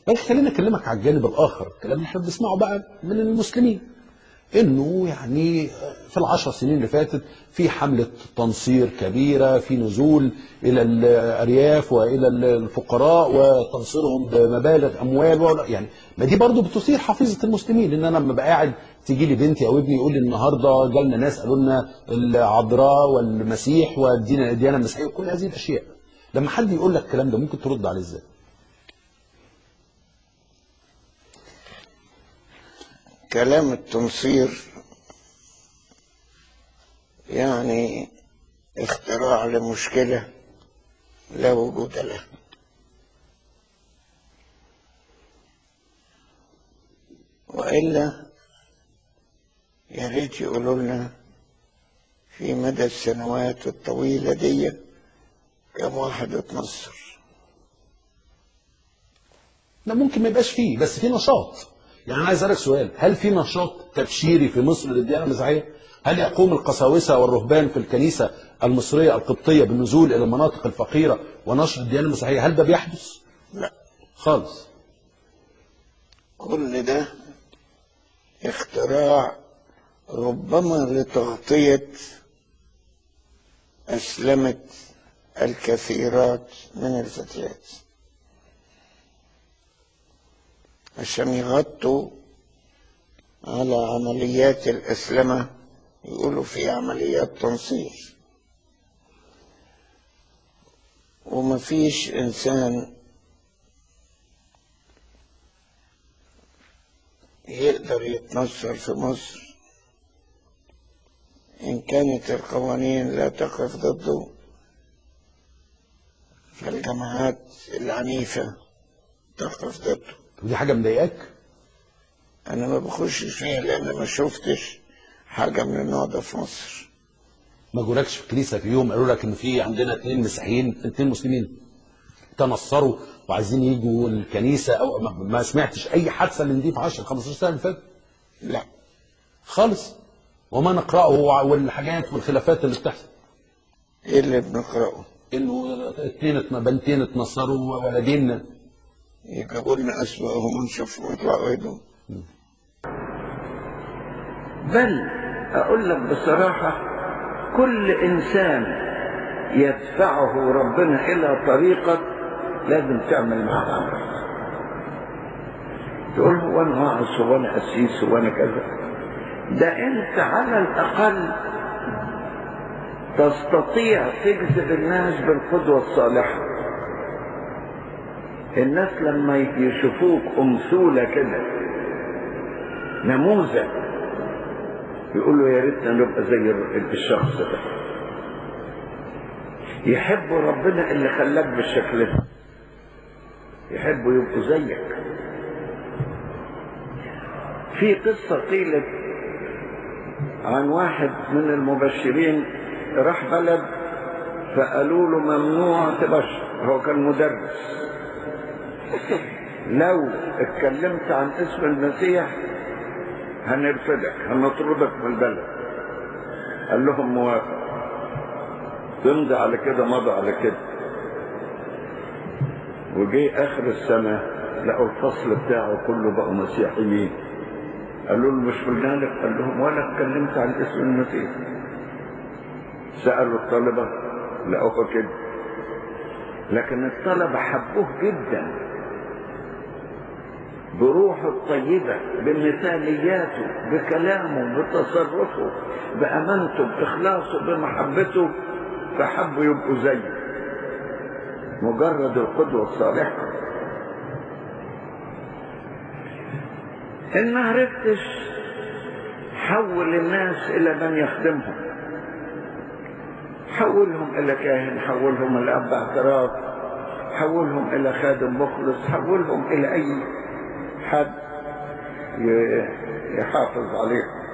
لكن خلينا اكلمك على الجانب الاخر الكلام اللي احنا بنسمعه بقى من المسلمين انه يعني في العشر سنين اللي فاتت في حمله تنصير كبيره في نزول الى الارياف والى الفقراء وتنصيرهم بمبالغ اموال و- يعني ما دي برضو بتثير حفيظه المسلمين ان انا لما ببقى قاعد تيجي لي بنتي او ابني يقول لي النهارده جالنا ناس قالوا لنا العذراء والمسيح والدين الديانه المسيحيه وكل هذه الاشياء لما حد يقول لك الكلام ده ممكن ترد عليه ازاي؟ كلام التنصير يعني اختراع لمشكلة لا وجود لها وإلا يا ريت يقولوا لنا في مدى السنوات الطويلة دي كم واحد اتنصر لا ممكن ما يبقاش فيه بس في نشاط يعني انا عايز اسالك سؤال هل في نشاط تبشيري في مصر للديانه المسيحيه؟ هل يقوم القساوسه والرهبان في الكنيسه المصريه القبطيه بالنزول الى المناطق الفقيره ونشر الديانه المسيحيه؟ هل ده بيحدث؟ لا خالص كل ده اختراع ربما لتغطية أسلمة الكثيرات من الفتيات عشان يغطوا على عمليات الأسلمة يقولوا في عمليات تنصير ومفيش إنسان يقدر يتنصر في مصر إن كانت القوانين لا تقف ضده فالجماعات العنيفة تقف ضده ودي حاجه مضايقاك؟ أنا ما بخشش فيها لأن ما شفتش حاجة من النوع ده في مصر ما جولكش في الكنيسه في يوم قالوا لك ان في عندنا اثنين مسيحيين اثنين مسلمين تنصروا وعايزين يجوا الكنيسه او ما- ما سمعتش اي حادثه من دي في 10 15 سنه اللي فاتت لا خالص وما نقراه والحاجات والخلافات اللي بتحصل إيه اللي بنقرأه انه اثنين اتن- بنتين اتنصروا وولدين يجيبوا لنا أسمائهم ونشوفهم يطلعوا إيدهم بل أقول لك بصراحة كل إنسان يدفعه ربنا إلى طريقك لازم تعمل معاه عمل تقول هو أنا واعظ هو أنا قسيس هو أنا كذا ده أنت على الأقل تستطيع تجذب الناس بالقدوة الصالحة الناس لما يشوفوك أمثولة كده نموذج يقولوا يا ريتنا نبقى زي الشخص ده يحبوا ربنا اللي خلاك بالشكل ده يحبوا يبقوا زيك في قصة قيلت عن واحد من المبشرين راح بلد فقالوا له ممنوع تبشر هو كان مدرس لو اتكلمت عن اسم المسيح هنرفدك هنطردك من البلد قال لهم موافق تمضي على كده مضى على كده وجي اخر السنه لقوا الفصل بتاعه كله بقوا مسيحيين قالوا له مش قلنا لك قال لهم ولا اتكلمت عن اسم المسيح سالوا الطلبه لقوها كده لكن الطلبه حبوه جدا بروحه الطيبة بمثالياته بكلامه بتصرفه بأمانته بإخلاصه بمحبته فحبوا يبقوا زيه مجرد القدوة الصالحة إن ما عرفتش حول الناس إلى من يخدمهم حولهم إلى كاهن حولهم إلى أب اعتراف حولهم إلى خادم مخلص حولهم إلى أي حد ي- يحافظ عليهم